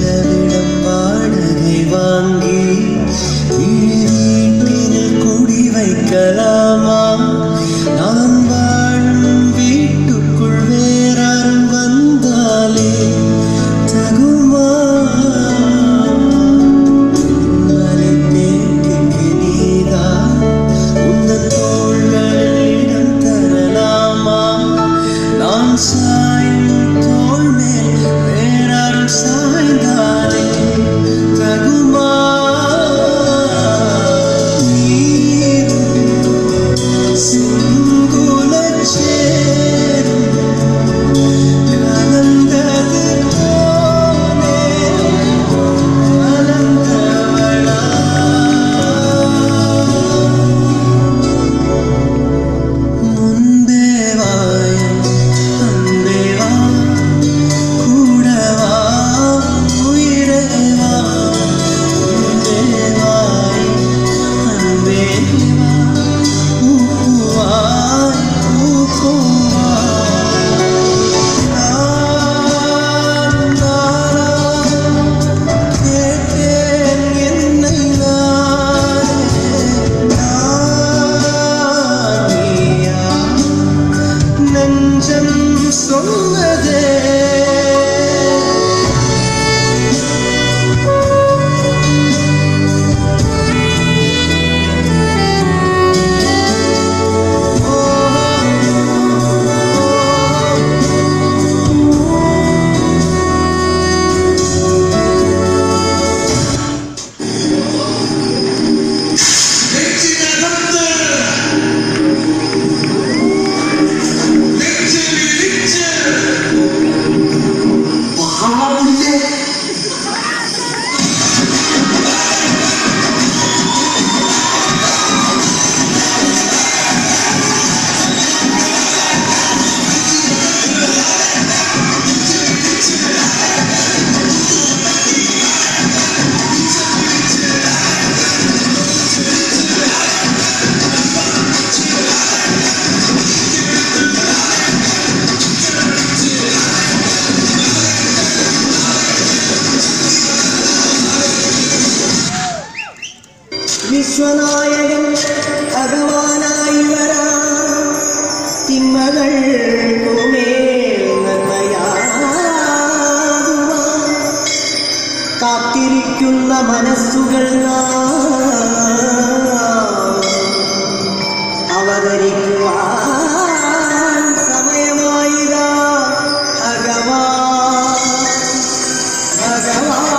ചിലവിടം വാടകை വാങ്ങി വീട്ടിനിൽ കുടി வைக்கலாமா நான் வாழும் வீட்டுக்குள் வேறாரும் வந்தாலே தகுமா மலை தேக்கு நீதா உந்தன் தோள்களில் இடம் தரலாமா நான் சாயும் தோள் மேல் வேறாரும் சாய்ந்தாலே தகுமா நீரும் சிங்குலச் சேரும் கலந்தது போலே கலந்தவளா முன்பே வாய் அன்பே வா கூடவா உயிரே வா முன்பே வாய் அன்பே வா பூவாய் பூக்குவாய் நான் நானா கேட்டேன் என்னை நானே நான் நீயா நெஞ்சம் சொன்னதே വിശ്വനായകൻ ഭഗവാനായി വരാ തിന്മകൾ കാത്തിരിക്കുന്ന മനസ്സുകൾ അവതരിക്കുവാൻ സമയമായിതാ ഭഗവാൻ ഭഗവാൻ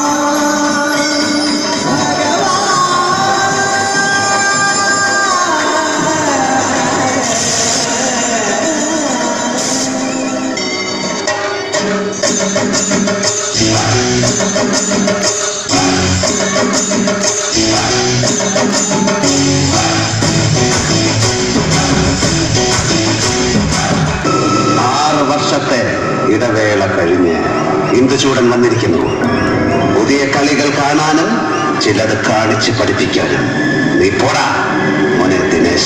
ആറ് വർഷത്തെ ഇടവേള കഴിഞ്ഞ് ഇന്ദുചൂടൻ വന്നിരിക്കുന്നു പുതിയ കളികൾ കാണാനും ചിലത് കാണിച്ച് പഠിപ്പിക്കാനും നീ പോടാ മോനെ ദിനേശ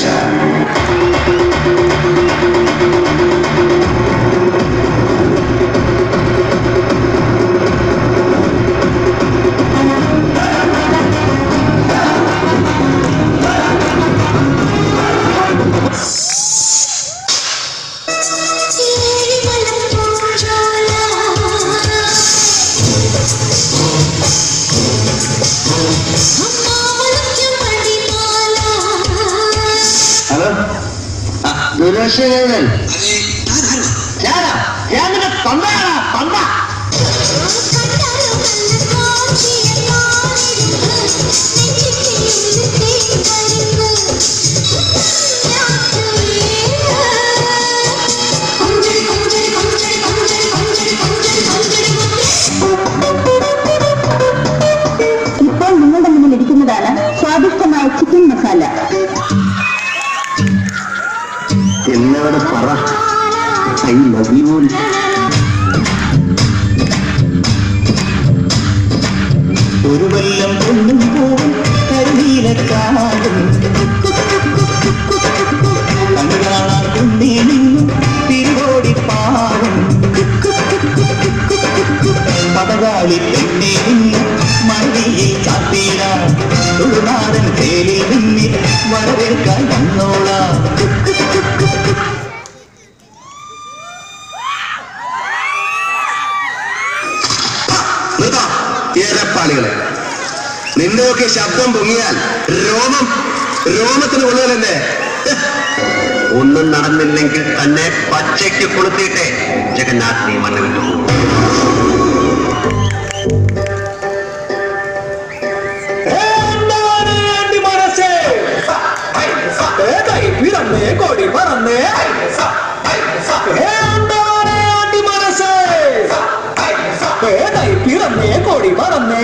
ഹലോ ദുരേശൻ ഞാനാ ഞാൻ നിന്റെ തൊണ്ടയാണാ തൊണ്ട ഇപ്പോൾ നിങ്ങളുടെ മുന്നിൽ ഇരിക്കുന്നതാണ് സ്വാദിഷ്ടമായ ചിക്കൻ മസാല എന്നോട് പറ ഐ ലവ് യു ഒരു വല്ലം പൊന്നും പൂവും കരിനീലക്കാടും കണ്ണുകാണാൻ കുന്നേ നിന്നും തിരുവോടി പാടും പടകാളി പെണ്ണും നിർത്താ ഏറെപ്പാളികളെ നിന്റെയൊക്കെ ശബ്ദം പൊങ്ങിയാൽ രോമം രോമത്തിന് കൊള്ളുകയല്ലേ ഒന്നും നടന്നില്ലെങ്കിൽ തന്നെ പച്ചയ്ക്ക് കൊളുത്തിയിട്ടേ ജഗന്നാഥ് നീ മണ്ണു വിട്ടു പിറന്നേ കോടി പറന്നേ പിറന്നേ കോടി പറന്നേ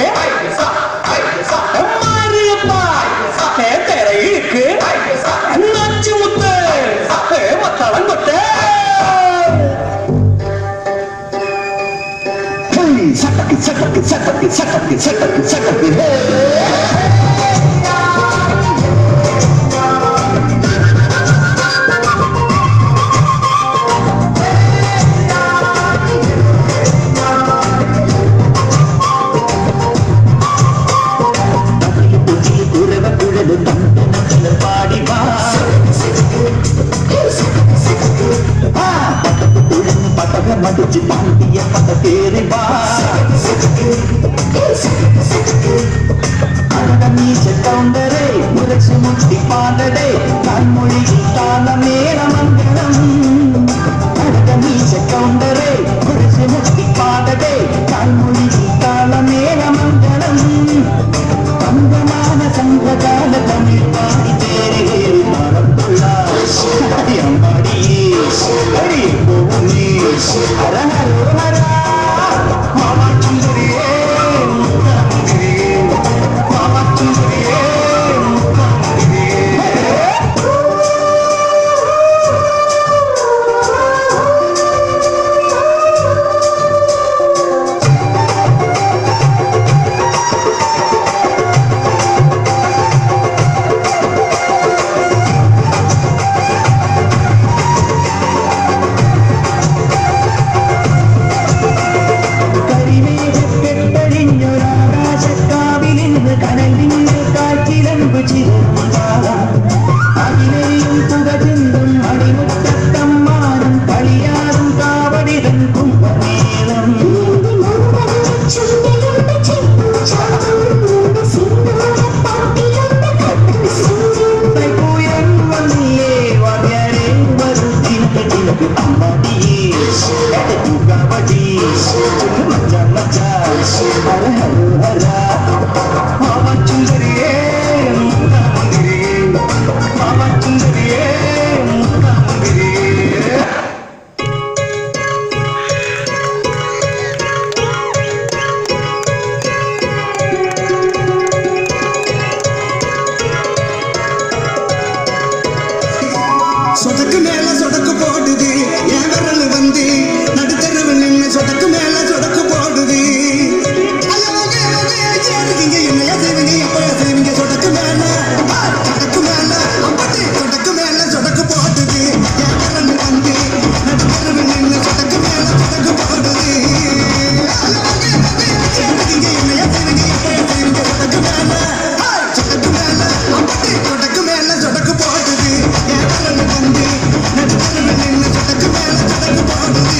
ഇഴുക്ക് നച്ചുമുത്ത് മത്തളം കൊട്ടേ സട്ടക്ക് സട്ടക്ക് സട്ടക്ക് സട്ടക്ക് സട്ടക്ക് സട്ടക്ക് ഹേ മടിച്ച് പാണ്ടിയ പട്ട കേറി വാ അഴകമീശ കൗണ്ടറേ മുരച്ചു മുട്ടി പാടടേ കൺമൊഴിയിൽ താളമേള മംഗളം അഴകമീശ കൗണ്ടറേ മുരച്ചു മുട്ടി പാടടേ കൺമൊഴിയിൽ താളമേള മംഗളം തങ്കമാന സംഘകാല തമിഴ് പാടി പേരേറി നാളം കൊള്ളാടി അമ്പാടിയേ ഹരി പോകുന്നേ ഹര ഹരോ ഹര മാമാ ചുന്ദരിയേ മുത്തമുന്തിരിയേ മാമാ ചുന്ദരിയേ മുത്തമുന്തിരിയേ കരിമേഘക്കെട്ടഴിഞ്ഞൊരാകാശക്കാവിലിന്ന് കനലിന്റെ കാറ്റിലമ്പ് ചിരമുണ്ടാകാം അകിലെയും പുക ചിന്തും അടിമുറ്റത്തമ്മാനും കളിയാറും കാവടിതൻ കുംഭമേളം തൈപ്പൂയം വന്നില്ലേ വാദ്യാരേ വരും തിനക്ക് തിനക്ക് അമ്മാടിയേ എടക്കു കബഡി മച്ച മച്ച ഹര ഹര ഹര മാമ ചുന്ദരിയേ മുത്തമുന്തിരിയേ മാമ ചുന്ദരിയേ മുത്തമുന്തിരിയേ சொடக்கு மேல சொடக்கு போடுது என் விரல் வந்து நடுத்தருவில் நின்று சொடக்கு மேல சொடக்கு போடுது ஐயோ, ஐயோ, ஐயோ, ஐயோ, இருக்கீங்க என்னையா செய்வீங்க எப்பயா செய்வீங்க சொடக்கு மேல ஆ, சொடக்கு மேல அம்பட்டு சொடக்கு மேல சொடக்கு போடுது என் விரல் வந்து நடுத்தருவில் நின்று சொடக்கு மேல சொடக்கு போடுது ஐயோ, ஐயோ, ஐயோ, ஐயோ, இருக்கீங்க என்னையா செய்வீங்க எப்பயா செய்வீங்க சொடக்கு மேல ஆ, சொடக்கு மேல அம்பட்டு சொடக்கு மேல சொடக்கு போடுது என் விரல் வந்து நடுத்தருவில் நின்று சொடக்கு மேல சொடக்கு போடுது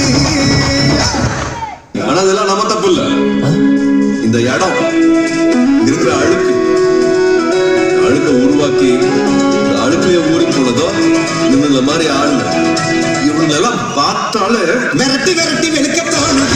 ஆனா இதெல்லாம் நம்ம தப்பு இல்ல இந்த இடம் இருக்கிற அழுக்கு இந்த அழுக்க உருவாக்கி இந்த அழுக்கைய ஊறி போனதோ இவங்கள மாதிரி ஆளு இவங்களெல்லாம் பார்த்தாலே விரட்டி விரட்டி வெளுக்க தோணுது